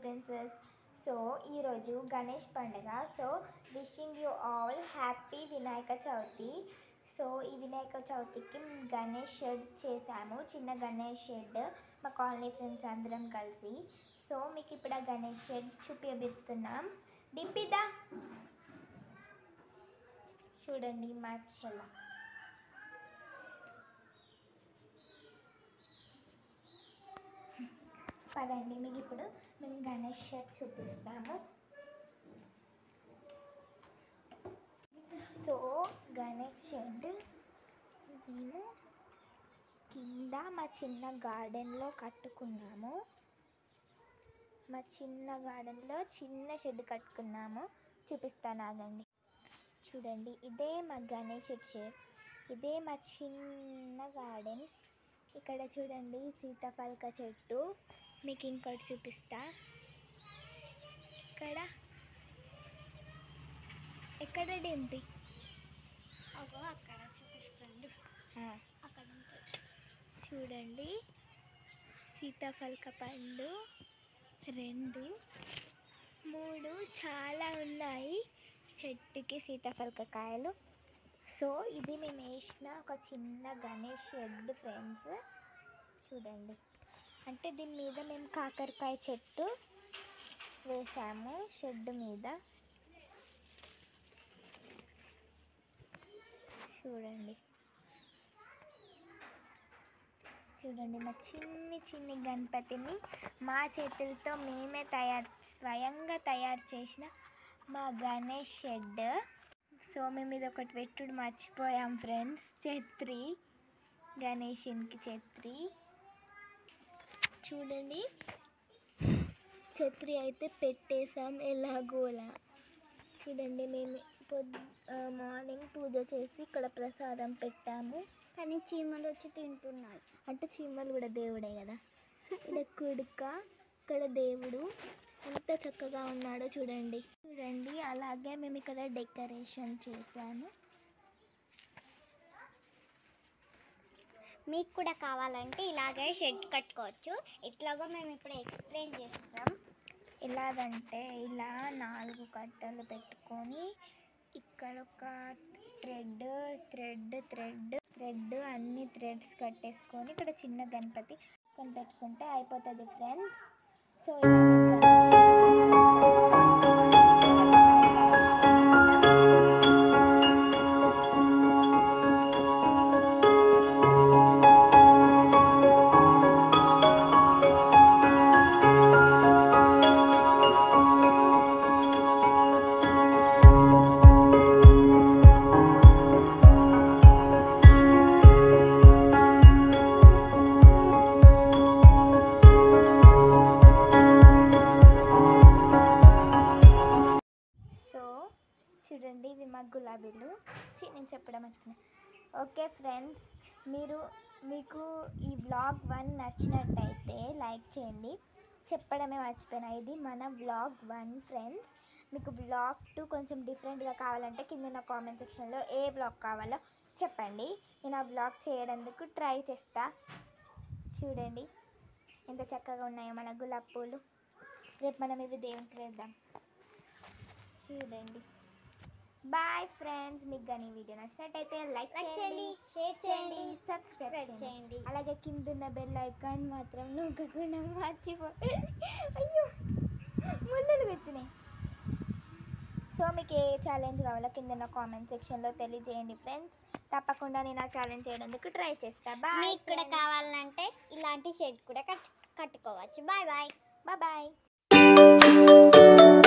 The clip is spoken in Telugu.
ప్రిన్సెస్ సో ఈరోజు గణేష్ పండుగ so wishing you all happy Vinayaka Chavithi so ఈ వినాయక చవితికి గణేష్ షెడ్ చేశాము చిన్న గణేష్ షెడ్ మా కాలనీ ఫ్రెండ్స్ అందరం కలిసి సో మీకు ఇప్పుడు ఆ గణేష్ షెడ్ చూపించబోతున్నాం డింపిదా చూడండి మా చెల్ల పదండి మీకు ఇప్పుడు మేము గణేష్ షెడ్ చూపిస్తాము సో గణేష్ షెడ్ మేము కింద మా చిన్న గార్డెన్లో కట్టుకున్నాము మా చిన్న గార్డెన్లో చిన్న షెడ్ కట్టుకున్నాము చూపిస్తాను ఆగండి చూడండి ఇదే మా గణేష్ షెడ్ ఇదే మా చిన్న గార్డెన్ ఇక్కడ చూడండి సీతాఫలక చెట్టు మీకు ఇంకోటి చూపిస్తా ఇక్కడ ఎక్కడ డింపి అగో అక్కడ చూపిస్తుంది ఆ, అక్కడ ఉంటుంది చూడండి సీతాఫలక పండు రెండు మూడు చాలా ఉన్నాయి చెట్టుకి సీతాఫలక కాయలు సో ఇది మేము వేసిన ఒక చిన్న గణేష్ షెడ్ ఫ్రెండ్స్ చూడండి అంటే దీని మీద మేము కాకరకాయ చెట్టు వేసాము షెడ్ మీద చూడండి చూడండి మా చిన్ని చిన్ని గణపతిని మా చేతులతో మేమే తయారు స్వయంగా తయారు చేసిన మా గణేష్ షెడ్ సో మేము ఇది ఒకటి పెట్టుడు మర్చిపోయాం ఫ్రెండ్స్ ఛత్రి గణేషునికి ఛత్రి చూడండి ఛత్రి అయితే పెట్టేసాం ఎలాగోలా చూడండి మేము పొద్దు మార్నింగ్ పూజ చేసి ఇక్కడ ప్రసాదం పెట్టాము కానీ చీమలు వచ్చి తింటున్నాయి అంటే చీమలు కూడా దేవుడే కదా ఇక్కడ కుడుక ఇక్కడ దేవుడు ఎంత చక్కగా ఉన్నాడో చూడండి చూడండి అలాగే మేము ఇక్కడ డెకరేషన్ చేసాము మీకు కూడా కావాలంటే ఇలాగే షెడ్ కట్టుకోవచ్చు ఇట్లాగో మేము ఇప్పుడు ఎక్స్ప్లెయిన్ చేస్తాం ఎలాగంటే ఇలా నాలుగు కట్టలు పెట్టుకొని ఇక్కడ ఒక థ్రెడ్ థ్రెడ్ థ్రెడ్ థ్రెడ్ అన్ని థ్రెడ్స్ కట్టేసుకొని ఇక్కడ చిన్న గణపతి కొని పెట్టుకుంటే అయిపోతుంది ఫ్రెండ్స్ సో ఇలా సో చూడండి ఇవి మా గులాబీలు చి నేను చెప్పడం మర్చిపోయినా ఓకే ఫ్రెండ్స్ మీరు మీకు ఈ బ్లాగ్ వన్ నచ్చినట్టయితే లైక్ చేయండి చెప్పడమే మర్చిపోయినా ఇది మన బ్లాగ్ వన్ ఫ్రెండ్స్ మీకు బ్లాగ్ టూ కొంచెం డిఫరెంట్గా కావాలంటే కింద నా కామెంట్ సెక్షన్లో ఏ బ్లాగ్ కావాలో చెప్పండి నేను ఆ బ్లాగ్ చేయడానికి ట్రై చేస్తా చూడండి ఎంత చక్కగా ఉన్నాయో మన గులాబీ పూలు రేపు మనం ఇవి దేవునికి వేద్దాం చూడండి బాయ్ ఫ్రెండ్స్ మీకు కానీ వీడియో నచ్చినట్టయితే లైక్ లైక్ చేయండి చేయండి షేర్ చేయండి సబ్స్క్రైబ్ సబ్స్క్రైబ్ చేయండి చేయండి అలాగే కింద ఉన్న బెల్ ఐకాన్ మాత్రం నొక్కకుండా మర్చిపోకండి అయ్యో ముళ్ళలు వచ్చినాయి సో మీకు ఏ ఛాలెంజ్ కావాలో కింద ఉన్న కామెంట్ సెక్షన్లో తెలియజేయండి ఫ్రెండ్స్ తప్పకుండా నేను ఆ ఛాలెంజ్ చేయడానికి ట్రై చేస్తా బాయ్ మీకు కూడా కావాలంటే ఇలాంటి షెడ్ కూడా కట్ కట్టుకోవచ్చు బాయ్ బాయ్ బాయ్ బాయ్